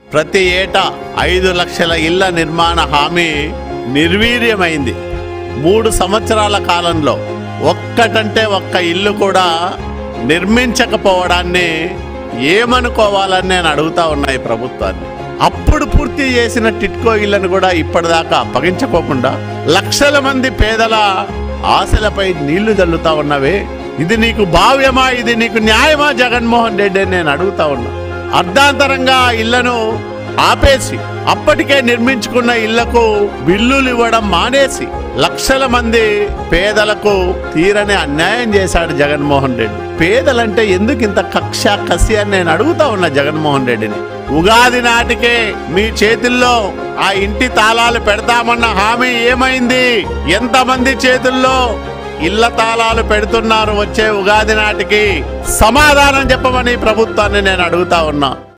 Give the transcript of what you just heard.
ప్రతి ఏటా ఐదు లక్షల ఇళ్ల నిర్మాణ హామీ నిర్వీర్యమైంది మూడు సంవత్సరాల కాలంలో ఒక్కటంటే ఒక్క ఇల్లు కూడా నిర్మించకపోవడాన్ని ఏమనుకోవాలని నేను అడుగుతా ఉన్నా ఈ ప్రభుత్వాన్ని అప్పుడు పూర్తి చేసిన టిట్కో ఇళ్లను కూడా ఇప్పటిదాకా అప్పగించుకోకుండా లక్షల మంది పేదల ఆశలపై నీళ్లు చల్లుతా ఉన్నవే ఇది నీకు భావ్యమా ఇది నీకు న్యాయమా జగన్మోహన్ రెడ్డి అని నేను అడుగుతా ఉన్నా అర్ధాంతరంగా ఆ ఇళ్లను ఆపేసి అప్పటికే నిర్మించుకున్న ఇళ్లకు బిల్లులు ఇవ్వడం మానేసి లక్షల మంది పేదలకు తీరని అన్యాయం చేశాడు జగన్మోహన్ రెడ్డి పేదలంటే ఎందుకు ఇంత కక్ష కసి అని నేను అడుగుతా ఉన్నా జగన్మోహన్ రెడ్డిని ఉగాది నాటికే మీ చేతుల్లో ఆ ఇంటి తాళాలు పెడతామన్న హామీ ఏమైంది ఎంతమంది చేతుల్లో ఇళ్ల తాళాలు పెడుతున్నారు వచ్చే ఉగాది నాటికి సమాధానం చెప్పమని ప్రభుత్వాన్ని నేను అడుగుతా ఉన్నా